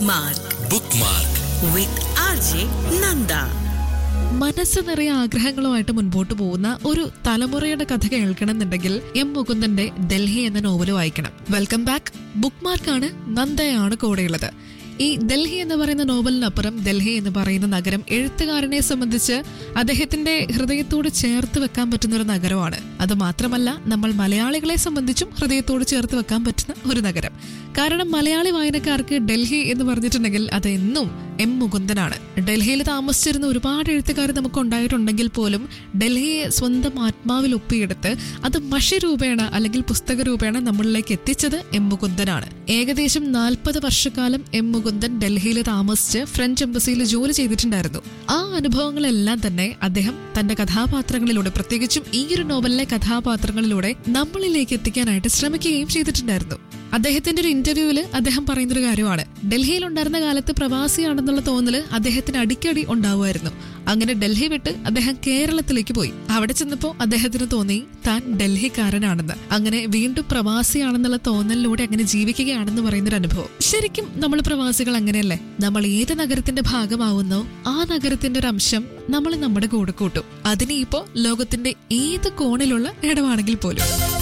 bookmark bookmark with R J Nanda മനസ്സ് നിറയെ ആഗ്രഹങ്ങളുമായിട്ട് മുൻപോട്ട് പോകുന്ന ഒരു തലമുറയുടെ കഥ കേൾക്കണമെന്നുണ്ടെങ്കിൽ എം മുകുന്ദന്റെ ഡൽഹി എന്ന നോവൽ വായിക്കണം വെൽക്കം ബാക്ക് ബുക്ക് മാർക്കാണ് നന്ദയാണ് കൂടെയുള്ളത് ഈ ഡൽഹി എന്ന് പറയുന്ന നോവലിനപ്പുറം ഡൽഹി എന്ന് പറയുന്ന നഗരം എഴുത്തുകാരനെ സംബന്ധിച്ച് അദ്ദേഹത്തിന്റെ ഹൃദയത്തോട് ചേർത്ത് വെക്കാൻ പറ്റുന്ന ഒരു നഗരമാണ് അത് മാത്രമല്ല നമ്മൾ മലയാളികളെ സംബന്ധിച്ചും ഹൃദയത്തോട് ചേർത്ത് വെക്കാൻ പറ്റുന്ന ഒരു നഗരം കാരണം മലയാളി വായനക്കാർക്ക് ഡൽഹി എന്ന് പറഞ്ഞിട്ടുണ്ടെങ്കിൽ അത് എന്നും എം മുകുന്ദനാണ് ഡൽഹിയിൽ താമസിച്ചിരുന്ന ഒരുപാട് എഴുത്തുകാർ നമുക്ക് ഉണ്ടായിട്ടുണ്ടെങ്കിൽ പോലും ഡൽഹിയെ സ്വന്തം ആത്മാവിൽ ഒപ്പിയെടുത്ത് അത് മഷി രൂപേണ അല്ലെങ്കിൽ പുസ്തക രൂപേണ നമ്മളിലേക്ക് എത്തിച്ചത് എം മുകുന്ദനാണ് ഏകദേശം നാൽപ്പത് വർഷക്കാലം എം മുകുന്ദൻ ഡൽഹിയിൽ താമസിച്ച് ഫ്രഞ്ച് എംബസിയിൽ ജോലി ചെയ്തിട്ടുണ്ടായിരുന്നു ആ അനുഭവങ്ങളെല്ലാം തന്നെ അദ്ദേഹം തന്റെ കഥാപാത്രങ്ങളിലൂടെ പ്രത്യേകിച്ചും ഈ ഒരു നോവലിലെ കഥാപാത്രങ്ങളിലൂടെ നമ്മളിലേക്ക് എത്തിക്കാനായിട്ട് ശ്രമിക്കുകയും ചെയ്തിട്ടുണ്ടായിരുന്നു അദ്ദേഹത്തിന്റെ ഒരു ഇന്റർവ്യൂവില് അദ്ദേഹം പറയുന്നൊരു കാര്യമാണ് ഡൽഹിയിൽ ഉണ്ടായിരുന്ന കാലത്ത് പ്രവാസിയാണെന്നുള്ള തോന്നല് അദ്ദേഹത്തിന് അടിക്കടി ഉണ്ടാവുമായിരുന്നു അങ്ങനെ ഡൽഹി വിട്ട് അദ്ദേഹം കേരളത്തിലേക്ക് പോയി അവിടെ ചെന്നപ്പോ അദ്ദേഹത്തിന് തോന്നി താൻ ഡൽഹിക്കാരനാണെന്ന് അങ്ങനെ വീണ്ടും പ്രവാസിയാണെന്നുള്ള തോന്നലിലൂടെ അങ്ങനെ ജീവിക്കുകയാണെന്ന് പറയുന്നൊരു അനുഭവം ശരിക്കും നമ്മൾ പ്രവാസികൾ അങ്ങനെയല്ലേ നമ്മൾ ഏത് നഗരത്തിന്റെ ഭാഗമാവുന്നോ ആ നഗരത്തിന്റെ ഒരു അംശം നമ്മൾ നമ്മുടെ കൂടെ കൂട്ടും അതിനെ ഇപ്പോ ലോകത്തിന്റെ ഏത് കോണിലുള്ള ഇടമാണെങ്കിൽ പോലും